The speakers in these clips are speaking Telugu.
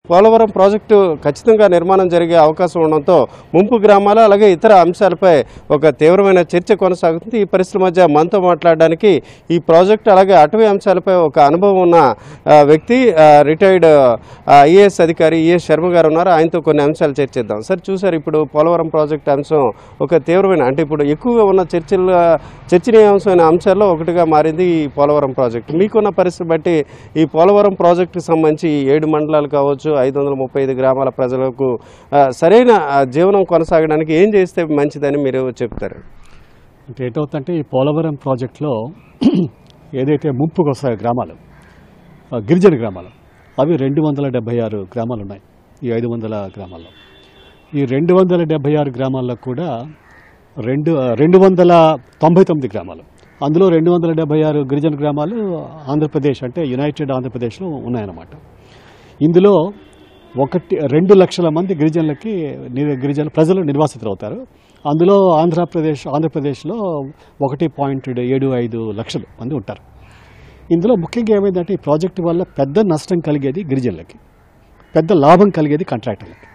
పోలవరం ప్రాజెక్టు ఖచ్చితంగా నిర్మాణం జరిగే అవకాశం ఉండడంతో ముంపు గ్రామాలు అలాగే ఇతర అంశాలపై ఒక తీవ్రమైన చర్చ కొనసాగుతుంది ఈ పరిస్థితుల మధ్య మనతో మాట్లాడడానికి ఈ ప్రాజెక్టు అలాగే అటవీ అంశాలపై ఒక అనుభవం ఉన్న ఆ, వ్యక్తి రిటైర్డ్ ఐఏఎస్ అధికారి ఈఎస్ శర్మ గారు ఉన్నారు ఆయనతో కొన్ని అంశాలు చర్చిద్దాం సార్ చూసారు ఇప్పుడు పోలవరం ప్రాజెక్టు అంశం ఒక తీవ్రమైన అంటే ఇప్పుడు ఎక్కువగా ఉన్న చర్చల చర్చనీయాంశమైన అంశాల్లో ఒకటిగా మారింది ఈ పోలవరం ప్రాజెక్టు మీకున్న పరిస్థితి బట్టి ఈ పోలవరం ప్రాజెక్టుకి సంబంధించి ఈ ఏడు మండలాలు కావచ్చు ఐదు వందల ముప్పై ఐదు గ్రామాల ప్రజలకు ఆ, సరైన ఆ, జీవనం కొనసాగడానికి ఏం చేస్తే మంచిదని మీరు చెప్తారు అంటే ఏంటవుతుందంటే ఈ పోలవరం ప్రాజెక్టులో ఏదైతే ముంపుకు వస్తాయో గ్రామాలు ఆ, గిరిజన గ్రామాలు అవి రెండు వందల డెబ్బై ఆరు గ్రామాలు ఉన్నాయి ఈ ఐదు వందల గ్రామాల్లో ఈ రెండు వందల డెబ్బై ఆరు గ్రామాల్లో కూడా రెండు రెండు వందల తొంభై తొమ్మిది గ్రామాలు అందులో రెండు వందల డెబ్బై ఆరు గిరిజన గ్రామాలు ఆంధ్రప్రదేశ్ అంటే యునైటెడ్ ఆంధ్రప్రదేశ్లో ఉన్నాయన్నమాట ఇందులో ఒకటి రెండు లక్షల మంది గిరిజనులకి ని- గిరిజన ప్రజలు నిర్వాసితులు అవుతారు అందులో ఆంధ్రప్రదేశ్ ఆంధ్రప్రదేశ్లో ఒకటి పాయింట్ ఏడు ఐదు లక్షలు మంది ఉంటారు ఇందులో ముఖ్యంగా ఏమైందంటే ఈ ప్రాజెక్టు వల్ల పెద్ద నష్టం కలిగేది గిరిజనులకి పెద్ద లాభం కలిగేది కాంట్రాక్టర్లకి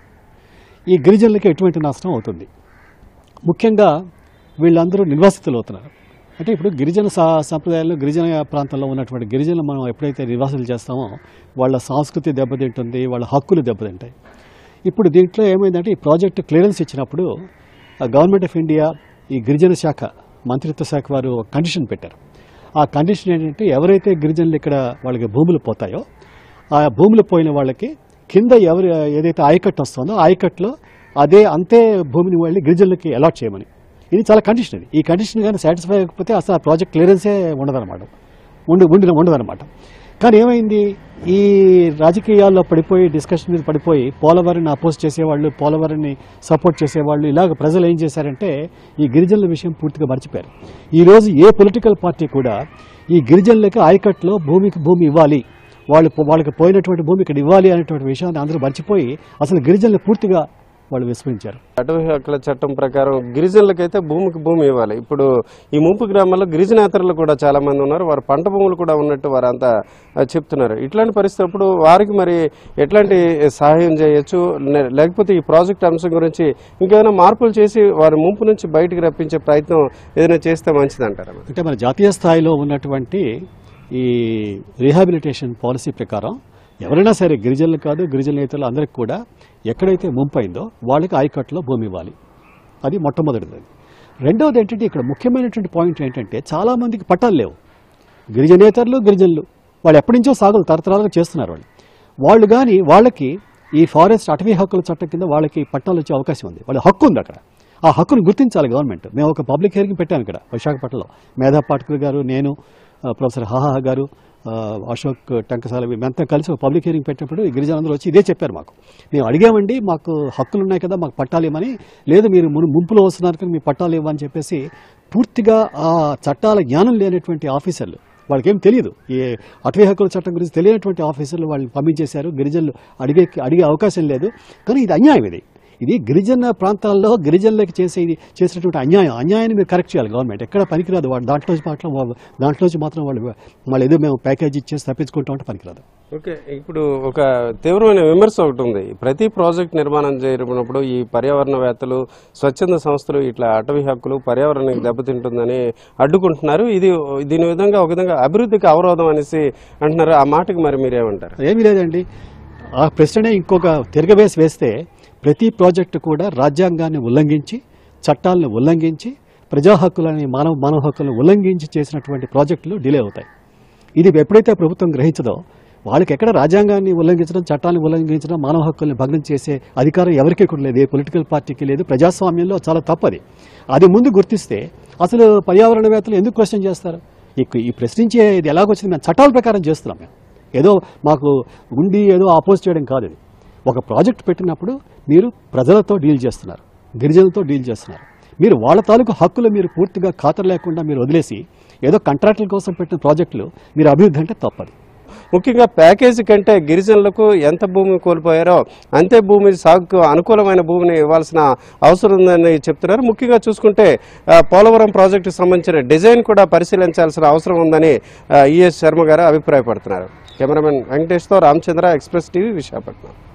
ఈ గిరిజనులకి ఎటువంటి నష్టం అవుతుంది ముఖ్యంగా వీళ్ళందరూ నిర్వాసితులు అవుతున్నారు అంటే ఇప్పుడు గిరిజన సా సంప్రదాయాల్లో గిరిజన ప్రాంతంలో ఉన్నటువంటి గిరిజనులు మనం ఎప్పుడైతే నివాసాలు చేస్తామో వాళ్ళ సంస్కృతి దెబ్బతింటుంది వాళ్ళ హక్కులు దెబ్బతింటాయి ఇప్పుడు దీంట్లో ఏమైందంటే ఈ ప్రాజెక్టు క్లియరెన్స్ ఇచ్చినప్పుడు ఆ గవర్నమెంట్ ఆఫ్ ఇండియా ఈ గిరిజన శాఖ మంత్రిత్వ శాఖ వారు ఒక కండిషన్ పెట్టారు ఆ కండిషన్ ఏంటంటే ఎవరైతే గిరిజనులు ఇక్కడ వాళ్ళకి భూములు పోతాయో ఆ భూములు పోయిన వాళ్ళకి కింద ఎవరు ఏదైతే ఆయకట్టు వస్తుందో ఆ ఆయకట్టులో అదే అంతే భూమిని వెళ్ళి గిరిజనులకి అలాట్ చేయమని ఇది చాలా కండిషన్ ఇది ఈ కండిషన్ కానీ సాటిస్ఫై అవ్వకపోతే అసలు ఆ ప్రాజెక్ట్ క్లియరెన్సే ఉండదన్నమాట ఉండి ఉండి ఉండదన్నమాట కానీ ఏమైంది ఈ రాజకీయాల్లో పడిపోయి డిస్కషన్ మీద పడిపోయి పోలవరాన్ని అపోజ్ చేసేవాళ్ళు పోలవరాన్ని సపోర్ట్ చేసేవాళ్ళు ఇలాగ ప్రజలు ఏం చేశారంటే ఈ గిరిజనుల విషయం పూర్తిగా మర్చిపోయారు ఈ రోజు ఏ పొలిటికల్ పార్టీ కూడా ఈ గిరిజనులకి ఆయకట్లో భూమికి భూమి ఇవ్వాలి వాళ్ళు వాళ్ళకి పోయినటువంటి భూమి ఇక్కడ ఇవ్వాలి అనేటువంటి విషయాన్ని అందరూ మర్చిపోయి అసలు గిరిజనులు పూర్తిగా వాళ్ళు విస్మరించారు అటవీ హక్కుల చట్టం ప్రకారం గిరిజనులకైతే భూమికి భూమి ఇవ్వాలి ఇప్పుడు ఈ ముంపు గ్రామాల్లో గిరిజనేతరులు కూడా చాలా మంది ఉన్నారు వారు పంట భూములు కూడా ఉన్నట్టు వారంతా ఆ, చెప్తున్నారు ఇట్లాంటి పరిస్థితి అప్పుడు వారికి మరి ఎట్లాంటి సహాయం చేయొచ్చు లే- లేకపోతే ఈ ప్రాజెక్ట్ అంశం గురించి ఇంకేమైనా మార్పులు చేసి వారి ముంపు నుంచి బయటికి రప్పించే ప్రయత్నం ఏదైనా చేస్తే మంచిది అంటారా అంటే మన జాతీయ స్థాయిలో ఉన్నటువంటి ఈ రీహాబిలిటేషన్ పాలసీ ప్రకారం ఎవరైనా సరే గిరిజనులు కాదు గిరిజనేతలు అందరికి కూడా ఎక్కడైతే ముంపైందో వాళ్ళకి ఆయకట్టులో భూమి ఇవ్వాలి అది మొట్టమొదటిది అది రెండవది ఏంటంటే ఇక్కడ ముఖ్యమైనటువంటి పాయింట్ ఏంటంటే చాలా మందికి పట్టాలు లేవు గిరిజనేతరులు గిరిజనులు వాళ్ళు ఎప్పటి నుంచో సాగులు తరతరాలుగా చేస్తున్నారు వాళ్ళు వాళ్ళు కానీ వాళ్ళకి ఈ ఫారెస్ట్ అటవీ హక్కుల చట్టం కింద వాళ్ళకి పట్టాలు వచ్చే అవకాశం ఉంది వాళ్ళ హక్కు ఉంది అక్కడ ఆ హక్కును గుర్తించాలి గవర్నమెంట్ మేము ఒక పబ్లిక్ హియరింగ్ పెట్టాము ఇక్కడ విశాఖపట్నంలో మేధా పాట్కర్ గారు నేను ఆ, ప్రొఫెసర్ హాహా గారు ఆ, అశోక్ టంకసాల మేమంతా కలిసి ఒక పబ్లిక్ హియరింగ్ పెట్టినప్పుడు ఈ గిరిజనులందరూ వచ్చి ఇదే చెప్పారు మాకు మేము అడిగామండి మాకు హక్కులు ఉన్నాయి కదా మాకు పట్టాలు ఇవ్వమని లేదు మీరు మును- ముంపులో వస్తున్నారు కానీ మీ పట్టాలు ఇవ్వని చెప్పేసి పూర్తిగా ఆ చట్టాల జ్ఞానం లేనటువంటి ఆఫీసర్లు వాళ్ళకేం తెలియదు ఈ అటవీ హక్కుల చట్టం గురించి తెలియనటువంటి ఆఫీసర్లు వాళ్ళని పంపించేశారు గిరిజనులు అడిగే అడిగే అవకాశం లేదు కానీ ఇది అన్యాయం ఇది ఇది గిరిజన ప్రాంతాల్లో గిరిజనులకు చేసే ఇది చేసినటువంటి అన్యాయం అన్యాయాన్ని మీరు కరెక్ట్ చేయాలి గవర్నమెంట్ ఎక్కడ పనికిరాదు వాడు దాంట్లో మాత్రం వా- దాంట్లోంచి మాత్రం వాళ్ళు వాళ్ళు ఏదో మేము ప్యాకేజ్ ఇచ్చేసి తప్పించుకుంటాం అంటే పనికిరాదు ఓకే ఇప్పుడు ఒక తీవ్రమైన విమర్శ ఒకటి ఉంది ప్రతి ప్రాజెక్ట్ నిర్మాణం జరిగినప్పుడు ఈ పర్యావరణవేత్తలు స్వచ్ఛంద సంస్థలు ఇట్లా అటవీ హక్కులు పర్యావరణానికి దెబ్బతింటుందని అడ్డుకుంటున్నారు ఇది దీని విధంగా ఒక విధంగా అభివృద్ధికి అవరోధం అనేసి అంటున్నారు ఆ మాటకి మరి మీరేమంటారు ఏమీ లేదండి ఆ ప్రశ్ననే ఇంకొక తిరగవేసి వేస్తే ప్రతి ప్రాజెక్టు కూడా రాజ్యాంగాన్ని ఉల్లంఘించి చట్టాలను ఉల్లంఘించి ప్రజా హక్కులని మానవ మానవ హక్కులను ఉల్లంఘించి చేసినటువంటి ప్రాజెక్టులు డిలే అవుతాయి ఇది ఎప్పుడైతే ప్రభుత్వం గ్రహించదో వాళ్ళకి ఎక్కడ రాజ్యాంగాన్ని ఉల్లంఘించడం చట్టాన్ని ఉల్లంఘించడం మానవ హక్కుల్ని భగ్నం చేసే అధికారం ఎవరికీ కూడా లేదు ఏ పొలిటికల్ పార్టీకి లేదు ప్రజాస్వామ్యంలో చాలా తప్పది అది ముందు గుర్తిస్తే అసలు పర్యావరణవేత్తలు ఎందుకు క్వశ్చన్ చేస్తారు ఈ ఈ ప్రశ్నించే ఇది ఎలాగొచ్చింది మేము చట్టాల ప్రకారం చేస్తున్నాం మేము ఏదో మాకు ఉండి ఏదో అపోజ్ చేయడం కాదు ఇది ఒక ప్రాజెక్ట్ పెట్టినప్పుడు మీరు ప్రజలతో డీల్ చేస్తున్నారు గిరిజనులతో డీల్ చేస్తున్నారు మీరు వాళ్ళ తాలూకు హక్కులు మీరు పూర్తిగా ఖాతరు లేకుండా మీరు వదిలేసి ఏదో కాంట్రాక్టుల కోసం పెట్టిన ప్రాజెక్టులు మీరు అభివృద్ధి అంటే తప్పది ముఖ్యంగా ప్యాకేజీ కంటే గిరిజనులకు ఎంత భూమి కోల్పోయారో అంతే భూమి సాగుకు అనుకూలమైన భూమిని ఇవ్వాల్సిన అవసరం ఉందని చెప్తున్నారు ముఖ్యంగా చూసుకుంటే ఆ, పోలవరం ప్రాజెక్టుకు సంబంధించిన డిజైన్ కూడా పరిశీలించాల్సిన అవసరం ఉందని ఈఎస్ శర్మ గారు అభిప్రాయపడుతున్నారు కెమెరామెన్ వెంకటేష్తో రామచంద్ర ఎక్స్ప్రెస్ టీవీ విశాఖపట్నం